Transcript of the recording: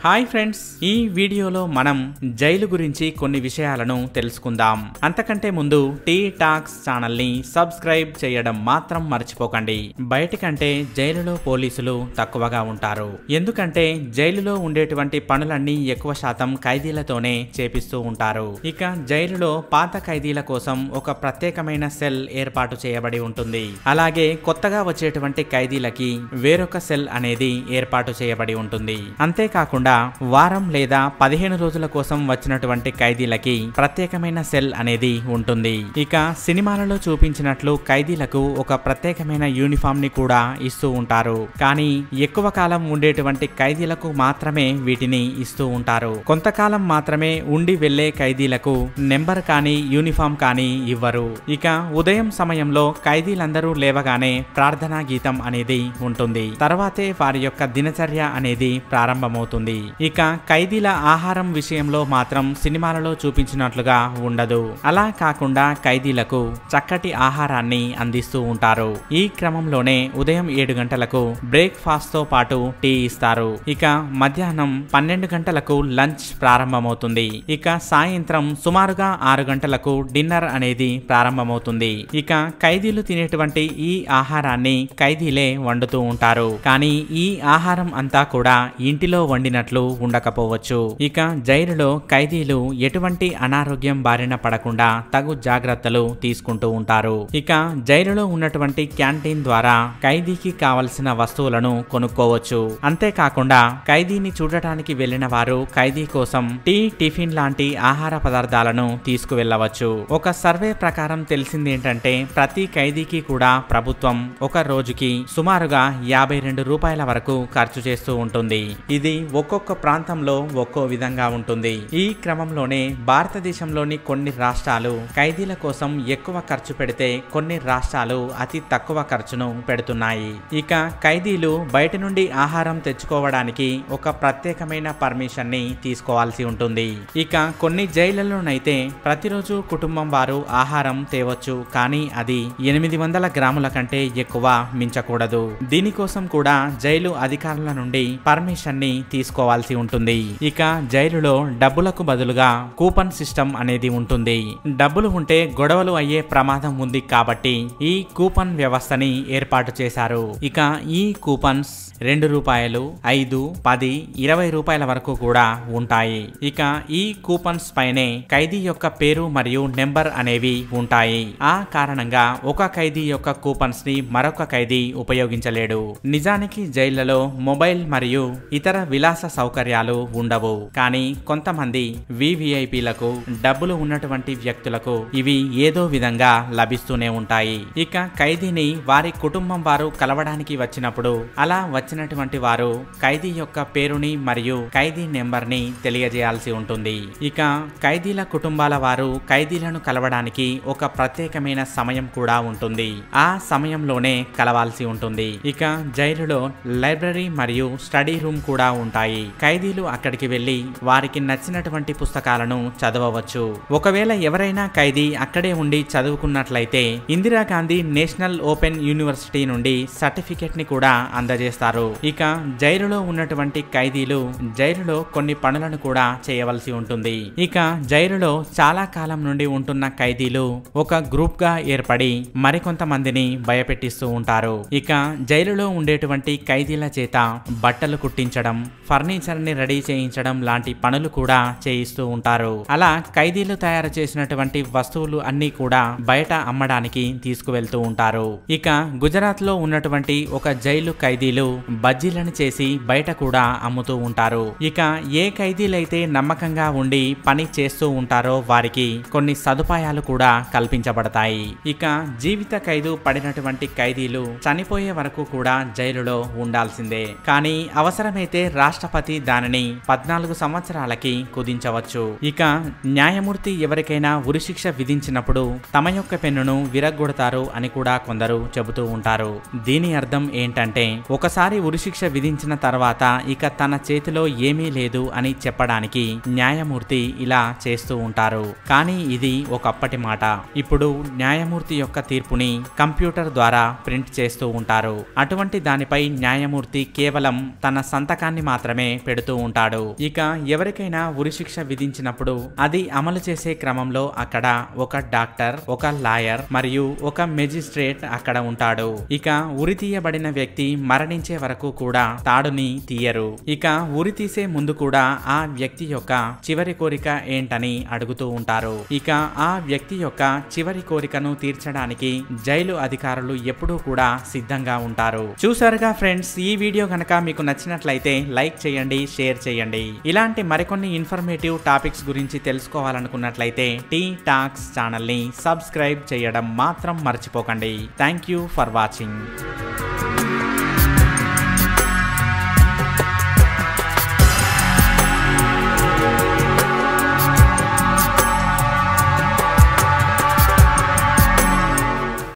hi friends ఈ వీడియోలో మనం జైలు గురించి కొన్ని విషయాలను తెలుసుకుందాం అంతకంటే ముందు టీ టాక్స్ ఛానల్ ని సబ్స్క్రైబ్ చేయడం మాత్రం మర్చిపోకండి బయటికంటే జైలులో పోలీసులు తక్కువగా ఉంటారు ఎందుకంటే జైలులో ఉండేటువంటి పనులన్నీ ఎక్కువ శాతం ఖైదీలతోనే చేపిస్తూ ఉంటారు ఇక జైలులో పాత ఖైదీల కోసం ఒక ప్రత్యేకమైన సెల్ ఏర్పాటు చేయబడి ఉంటుంది అలాగే కొత్తగా వచ్చేటువంటి ఖైదీలకి వేరొక సెల్ అనేది ఏర్పాటు చేయబడి ఉంటుంది అంతేకాకుండా వారం లేదా పదిహేను రోజుల కోసం వచ్చినటువంటి ఖైదీలకి ప్రత్యేకమైన సెల్ అనేది ఉంటుంది ఇక సినిమాలలో చూపించినట్లు ఖైదీలకు ఒక ప్రత్యేకమైన యూనిఫామ్ ని కూడా ఇస్తూ ఉంటారు కానీ ఎక్కువ కాలం ఉండేటువంటి ఖైదీలకు మాత్రమే వీటిని ఇస్తూ ఉంటారు కొంతకాలం మాత్రమే ఉండి వెళ్లే ఖైదీలకు నెంబర్ కానీ యూనిఫామ్ కానీ ఇవ్వరు ఇక ఉదయం సమయంలో ఖైదీలందరూ లేవగానే ప్రార్థనా గీతం అనేది ఉంటుంది తర్వాతే వారి యొక్క దినచర్య అనేది ప్రారంభమవుతుంది ఇక ఖైదీల ఆహారం విషయంలో మాత్రం సినిమాలలో చూపించినట్లుగా ఉండదు అలా కాకుండా ఖైదీలకు చక్కటి ఆహారాన్ని అందిస్తూ ఉంటారు ఈ క్రమంలోనే ఉదయం ఏడు గంటలకు బ్రేక్ఫాస్ట్ తో పాటు టీ ఇస్తారు ఇక మధ్యాహ్నం పన్నెండు గంటలకు లంచ్ ప్రారంభమవుతుంది ఇక సాయంత్రం సుమారుగా ఆరు గంటలకు డిన్నర్ అనేది ప్రారంభమవుతుంది ఇక ఖైదీలు తినేటువంటి ఈ ఆహారాన్ని ఖైదీలే వండుతూ ఉంటారు కానీ ఈ ఆహారం అంతా కూడా ఇంటిలో వండినట్లు ఉండకపోవచ్చు ఇక జైలులో ఖైదీలు ఎటువంటి అనారోగ్యం బారిన పడకుండా తగు జాగ్రత్తలు తీసుకుంటూ ఉంటారు ఇక జైలులో ఉన్నటువంటి క్యాంటీన్ ద్వారా ఖైదీకి కావలసిన వస్తువులను కొనుక్కోవచ్చు అంతేకాకుండా ఖైదీని చూడటానికి వెళ్లిన వారు ఖైదీ కోసం టీ టిఫిన్ లాంటి ఆహార పదార్థాలను తీసుకువెళ్లవచ్చు ఒక సర్వే ప్రకారం తెలిసింది ఏంటంటే ప్రతి ఖైదీకి కూడా ప్రభుత్వం ఒక రోజుకి సుమారుగా యాభై రెండు రూపాయల వరకు ఖర్చు చేస్తూ ఉంటుంది ఇది ఒక్కొక్క ప్రాంతంలో ఒక్కో విధంగా ఉంటుంది ఈ క్రమంలోనే భారతదేశంలోని కొన్ని రాష్ట్రాలు ఖైదీల కోసం ఎక్కువ ఖర్చు పెడితే కొన్ని రాష్ట్రాలు అతి తక్కువ ఖర్చును పెడుతున్నాయి ఇక ఖైదీలు బయట నుండి ఆహారం తెచ్చుకోవడానికి ఒక ప్రత్యేకమైన పర్మిషన్ ని తీసుకోవాల్సి ఉంటుంది ఇక కొన్ని జైళ్లలోనైతే ప్రతిరోజు కుటుంబం వారు ఆహారం తేవచ్చు కానీ అది ఎనిమిది వందల గ్రాముల కంటే ఎక్కువ మించకూడదు దీనికోసం కూడా జైలు అధికారుల నుండి పర్మిషన్ ని తీసుకోవాల్సి ఉంటుంది ఇక జైలులో డబ్బులకు బదులుగా కూపన్ సిస్టమ్ అనేది ఉంటుంది డబ్బులు ఉంటే గొడవలు అయ్యే ప్రమాదం ఉంది కాబట్టి ఈ కూపన్ వ్యవస్థని ఏర్పాటు చేశారు ఇక ఈ కూపన్స్ రెండు రూపాయలు ఐదు పది ఇరవై రూపాయల వరకు కూడా ఉంటాయి ఇక ఈ కూపన్స్ పైనే ఖైదీ యొక్క పేరు మరియు నెంబర్ అనేవి ఉంటాయి ఆ కారణంగా ఒక ఖైదీ యొక్క కూపన్స్ ని మరొక ఖైదీ ఉపయోగించలేడు నిజానికి జైళ్లలో మొబైల్ మరియు ఇతర విలాస సౌకర్యాలు ఉండవు కానీ కొంతమంది వివిఐపీలకు డబ్బులు ఉన్నటువంటి వ్యక్తులకు ఇవి ఏదో విధంగా లభిస్తూనే ఉంటాయి ఇక ఖైదీని వారి కుటుంబం వారు కలవడానికి వచ్చినప్పుడు అలా వచ్చినటువంటి వారు ఖైదీ యొక్క పేరుని మరియు ఖైదీ నెంబర్ ని తెలియజేయాల్సి ఉంటుంది ఇక ఖైదీల కుటుంబాల వారు ఖైదీలను కలవడానికి ఒక ప్రత్యేకమైన సమయం కూడా ఉంటుంది ఆ సమయంలోనే కలవాల్సి ఉంటుంది ఇక జైలులో లైబ్రరీ మరియు స్టడీ రూమ్ కూడా ఉంటాయి ఖైదీలు అక్కడికి వెళ్లి వారికి నచ్చినటువంటి పుస్తకాలను చదవవచ్చు ఒకవేళ ఎవరైనా ఖైదీ అక్కడే ఉండి చదువుకున్నట్లయితే ఇందిరాగాంధీ నేషనల్ ఓపెన్ యూనివర్సిటీ నుండి సర్టిఫికెట్ ని కూడా అందజేస్తారు ఇక జైలులో ఉన్నటువంటి ఖైదీలు జైలులో కొన్ని పనులను కూడా చేయవలసి ఉంటుంది ఇక జైలులో చాలా కాలం నుండి ఉంటున్న ఖైదీలు ఒక గ్రూప్ గా ఏర్పడి మరికొంతమందిని భయపెట్టిస్తూ ఉంటారు ఇక జైలులో ఉండేటువంటి ఖైదీల చేత బట్టలు కుట్టించడం ఫర్నిచర్ ని రెడీ చేయించడం లాంటి పనులు కూడా చేయిస్తూ ఉంటారు అలా ఖైదీలు తయారు చేసినటువంటి వస్తువులు అన్ని కూడా బయట అమ్మడానికి తీసుకువెళ్తూ ఉంటారు ఇక గుజరాత్ లో ఉన్నటువంటి ఒక జైలు ఖైదీలు బజ్జీలను చేసి బయట కూడా అమ్ముతూ ఉంటారు ఇక ఏ ఖైదీలైతే నమ్మకంగా ఉండి పని చేస్తూ ఉంటారో వారికి కొన్ని సదుపాయాలు కూడా కల్పించబడతాయి ఇక జీవిత ఖైదు పడినటువంటి ఖైదీలు చనిపోయే వరకు కూడా జైలులో ఉండాల్సిందే కానీ అవసరమైతే రాష్ట్రపతి దానిని పద్నాలుగు సంవత్సరాలకి కుదించవచ్చు ఇక న్యాయమూర్తి ఎవరికైనా ఉరిశిక్ష విధించినప్పుడు తమ యొక్క పెన్నును విరగ్గొడతారు అని కూడా కొందరు చెబుతూ ఉంటారు దీని అర్థం ఏంటంటే ఒకసారి ఉరిశిక్ష విధించిన తర్వాత ఇక తన చేతిలో ఏమీ లేదు అని చెప్పడానికి న్యాయమూర్తి ఇలా చేస్తూ ఉంటారు కానీ ఇది ఒకప్పటి మాట ఇప్పుడు న్యాయమూర్తి యొక్క తీర్పుని కంప్యూటర్ ద్వారా ప్రింట్ చేస్తూ ఉంటారు అటువంటి దానిపై న్యాయమూర్తి కేవలం తన సంతకాన్ని మాత్రమే పెడుతూ ఉంటాడు ఇక ఎవరికైనా ఉరిశిక్ష విధించినప్పుడు అది అమలు చేసే క్రమంలో అక్కడ ఒక డాక్టర్ ఒక లాయర్ మరియు ఒక మెజిస్ట్రేట్ అక్కడ ఉంటాడు ఇక ఉరి తీయబడిన వ్యక్తి మరణించే వరకు కూడా తాడుని తీయరు ఇక ఉరి తీసే ముందు కూడా ఆ వ్యక్తి యొక్క చివరి కోరిక ఏంటని అడుగుతూ ఉంటారు ఇక ఆ వ్యక్తి యొక్క చివరి కోరికను తీర్చడానికి జైలు అధికారులు ఎప్పుడూ కూడా సిద్ధంగా ఉంటారు చూసారుగా ఫ్రెండ్స్ ఈ వీడియో కనుక మీకు నచ్చినట్లయితే లైక్ చేయండి షేర్ చేయండి ఇలాంటి మరికొన్ని ఇన్ఫర్మేటివ్ టాపిక్స్ గురించి తెలుసుకోవాలనుకున్నట్లయితే టీ టాక్స్ ఛానల్ ని సబ్స్క్రైబ్ చేయడం మాత్రం మర్చిపోకండి థ్యాంక్ యూ ఫర్ వాచింగ్